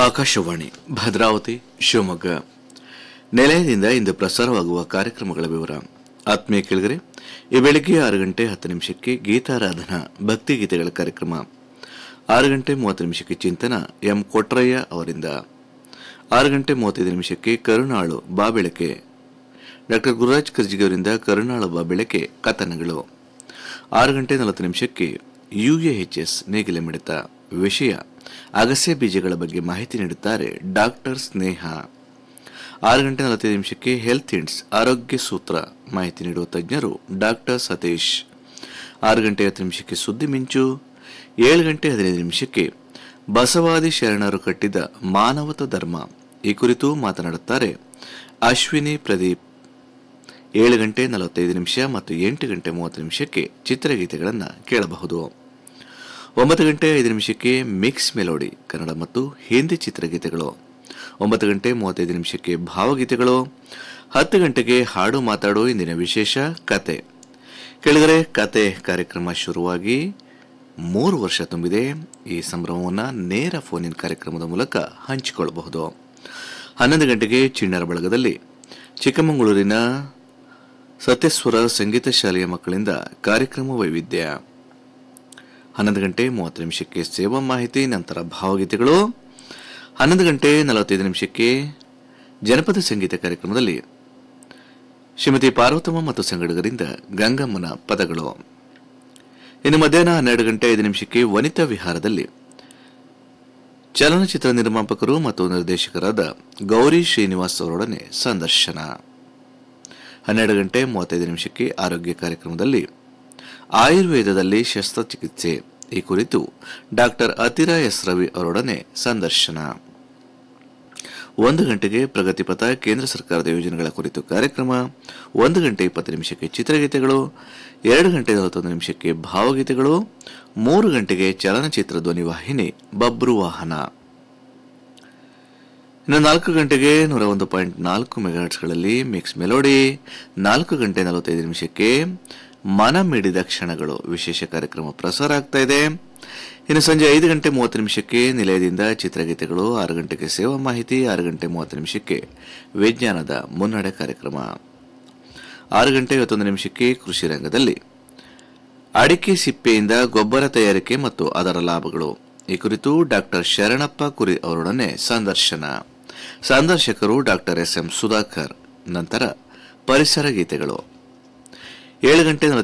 ಆಕಾಶವಾಣಿ ಭದ್ರಾವತಿ ಶಿವಮೊಗ್ಗ ನಿಲಯದಿಂದ ಇಂದು ಪ್ರಸಾರವಾಗುವ ಕಾರ್ಯಕ್ರಮಗಳ ವಿವರ ಆತ್ಮೀಯ ಕೆಳಗರೆ ಈ ಬೆಳಗ್ಗೆ ಆರು ಗಂಟೆ ಹತ್ತು ನಿಮಿಷಕ್ಕೆ ಗೀತಾರಾಧನಾ ಭಕ್ತಿಗೀತೆಗಳ ಕಾರ್ಯಕ್ರಮ ಆರು ಗಂಟೆ ಮೂವತ್ತು ನಿಮಿಷಕ್ಕೆ ಚಿಂತನ ಎಂ ಕೊಟ್ರಯ್ಯ ಅವರಿಂದ ಆರು ಗಂಟೆ ಮೂವತ್ತೈದು ನಿಮಿಷಕ್ಕೆ ಕರುಣಾಳು ಬಾಬೆಳಕೆ ಡಾಕ್ಟರ್ ಗುರುರಾಜ್ ಕರ್ಜಿಗೆ ಅವರಿಂದ ಕರುಣಾಳು ಬಾಬೆಳಕೆ ಕಥನಗಳು ಆರು ಗಂಟೆ ನಲವತ್ತು ನಿಮಿಷಕ್ಕೆ ಯುಎಎಚ್ಎಸ್ ನೇಗಿಲೆ ಮಿಡಿತ ವಿಷಯ ಅಗಸ್ಯ ಬೀಜಗಳ ಬಗ್ಗೆ ಮಾಹಿತಿ ನೀಡುತ್ತಾರೆ ಡಾಕ್ಟರ್ ಸ್ನೇಹ ಆರು ಗಂಟೆ ನಲವತ್ತೈದು ನಿಮಿಷಕ್ಕೆ ಹೆಲ್ತ್ ಇಂಡ್ಸ್ ಆರೋಗ್ಯ ಸೂತ್ರ ಮಾಹಿತಿ ನೀಡುವ ತಜ್ಞರು ಡಾಕ್ಟರ್ ಸತೀಶ್ ಆರು ಗಂಟೆ ಹತ್ತು ನಿಮಿಷಕ್ಕೆ ಸುದ್ದಿ ಮಿಂಚು ಏಳು ಗಂಟೆ ಹದಿನೈದು ನಿಮಿಷಕ್ಕೆ ಬಸವಾದಿ ಶರಣರು ಕಟ್ಟಿದ ಮಾನವತ ಧರ್ಮ ಈ ಕುರಿತು ಮಾತನಾಡುತ್ತಾರೆ ಅಶ್ವಿನಿ ಪ್ರದೀಪ್ ಏಳು ಗಂಟೆ ನಲವತ್ತೈದು ನಿಮಿಷ ಮತ್ತು ಎಂಟು ಗಂಟೆ ಮೂವತ್ತು ನಿಮಿಷಕ್ಕೆ ಚಿತ್ರಗೀತೆಗಳನ್ನು ಕೇಳಬಹುದು ಒಂಬತ್ತು ಗಂಟೆ ಐದು ನಿಮಿಷಕ್ಕೆ ಮಿಕ್ಸ್ ಮೆಲೋಡಿ ಕನ್ನಡ ಮತ್ತು ಹಿಂದಿ ಚಿತ್ರಗೀತೆಗಳು ಒಂಬತ್ತು ಗಂಟೆ ಮೂವತ್ತೈದು ನಿಮಿಷಕ್ಕೆ ಭಾವಗೀತೆಗಳು ಹತ್ತು ಗಂಟೆಗೆ ಹಾಡು ಮಾತಾಡೋ ಇಂದಿನ ವಿಶೇಷ ಕತೆ ಕೆಳಗರೆ ಕತೆ ಕಾರ್ಯಕ್ರಮ ಶುರುವಾಗಿ ಮೂರು ವರ್ಷ ತುಂಬಿದೆ ಈ ಸಂಭ್ರಮವನ್ನು ನೇರ ಫೋನಿನ ಕಾರ್ಯಕ್ರಮದ ಮೂಲಕ ಹಂಚಿಕೊಳ್ಳಬಹುದು ಹನ್ನೊಂದು ಗಂಟೆಗೆ ಚಿಣ್ಣರ ಬಳಗದಲ್ಲಿ ಚಿಕ್ಕಮಗಳೂರಿನ ಸತ್ಯಸ್ವರ ಸಂಗೀತ ಶಾಲೆಯ ಮಕ್ಕಳಿಂದ ಕಾರ್ಯಕ್ರಮ ವೈವಿಧ್ಯ ಹನ್ನೊಂದು ಗಂಟೆ ಮೂವತ್ತು ನಿಮಿಷಕ್ಕೆ ಸೇವಾ ಮಾಹಿತಿ ನಂತರ ಭಾವಗೀತೆಗಳು ಹನ್ನೊಂದು ಗಂಟೆ ನಲವತ್ತೈದು ನಿಮಿಷಕ್ಕೆ ಜನಪದ ಸಂಗೀತ ಕಾರ್ಯಕ್ರಮದಲ್ಲಿ ಶ್ರೀಮತಿ ಪಾರ್ವತಮ್ಮ ಮತ್ತು ಸಂಗಡಿಗರಿಂದ ಗಂಗಮ್ಮನ ಪದಗಳು ಇನ್ನು ಮಧ್ಯಾಹ್ನ ಹನ್ನೆರಡು ಗಂಟೆ ಐದು ನಿಮಿಷಕ್ಕೆ ವನಿತಾ ವಿಹಾರದಲ್ಲಿ ಚಲನಚಿತ್ರ ನಿರ್ಮಾಪಕರು ಮತ್ತು ನಿರ್ದೇಶಕರಾದ ಗೌರಿ ಶ್ರೀನಿವಾಸ್ ಅವರೊಡನೆ ಸಂದರ್ಶನ ಹನ್ನೆರಡು ಗಂಟೆ ಮೂವತ್ತೈದು ನಿಮಿಷಕ್ಕೆ ಆರೋಗ್ಯ ಕಾರ್ಯಕ್ರಮದಲ್ಲಿ ಆಯುರ್ವೇದದಲ್ಲಿ ಶಸ್ತ್ರಚಿಕಿತ್ಸೆ ಈ ಕುರಿತು ಡಾಕ್ಟರ್ ಅತಿರಾ ಎಸ್ ರವಿ ಅವರೊಡನೆ ಸಂದರ್ಶನ ಒಂದು ಗಂಟೆಗೆ ಪ್ರಗತಿಪಥ ಕೇಂದ್ರ ಸರ್ಕಾರದ ಯೋಜನೆಗಳ ಕುರಿತು ಕಾರ್ಯಕ್ರಮ ಒಂದು ಗಂಟೆ ಇಪ್ಪತ್ತು ನಿಮಿಷಕ್ಕೆ ಚಿತ್ರಗೀತೆಗಳು ಎರಡು ಗಂಟೆ ನಲವತ್ತೊಂದು ನಿಮಿಷಕ್ಕೆ ಭಾವಗೀತೆಗಳು ಮೂರು ಗಂಟೆಗೆ ಚಲನಚಿತ್ರ ಧ್ವನಿ ವಾಹಿನಿ ಬಬ್ರು ವಾಹನ ಇನ್ನು ನಾಲ್ಕು ಗಂಟೆಗೆ ನೂರ ಒಂದು ಪಾಯಿಂಟ್ ನಾಲ್ಕು ಮೆಗಾಟ್ಸ್ಗಳಲ್ಲಿ ಮಿಕ್ಸ್ ಮೆಲೋಡಿ ನಾಲ್ಕು ಗಂಟೆ ನಲವತ್ತೈದು ನಿಮಿಷಕ್ಕೆ ಮನ ಮಿಡಿದ ಕ್ಷಣಗಳು ವಿಶೇಷ ಕಾರ್ಯಕ್ರಮ ಪ್ರಸಾರ ಆಗ್ತಾ ಇದೆ ಇನ್ನು ಸಂಜೆ ಐದು ಗಂಟೆ ಮೂವತ್ತು ನಿಮಿಷಕ್ಕೆ ನಿಲಯದಿಂದ ಚಿತ್ರಗೀತೆಗಳು ಆರು ಗಂಟೆಗೆ ಸೇವಾ ಮಾಹಿತಿ ಆರು ಗಂಟೆ ಮೂವತ್ತು ನಿಮಿಷಕ್ಕೆ ವಿಜ್ಞಾನದ ಮುನ್ನಡೆ ಕಾರ್ಯಕ್ರಮ ಆರು ಗಂಟೆ ಐವತ್ತೊಂದು ನಿಮಿಷಕ್ಕೆ ಕೃಷಿ ರಂಗದಲ್ಲಿ ಅಡಿಕೆ ಸಿಪ್ಪೆಯಿಂದ ಗೊಬ್ಬರ ತಯಾರಿಕೆ ಮತ್ತು ಅದರ ಲಾಭಗಳು ಈ ಕುರಿತು ಡಾಕ್ಟರ್ ಶರಣಪ್ಪ ಕುರಿ ಅವರೊಡನೆ ಸಂದರ್ಶನ ಸಂದರ್ಶಕರು ಡಾಕ್ಟರ್ ಎಸ್ ಎಂ ಸುಧಾಕರ್ ನಂತರ ಪರಿಸರ ಗೀತೆಗಳು ಏಳು ಗಂಟೆ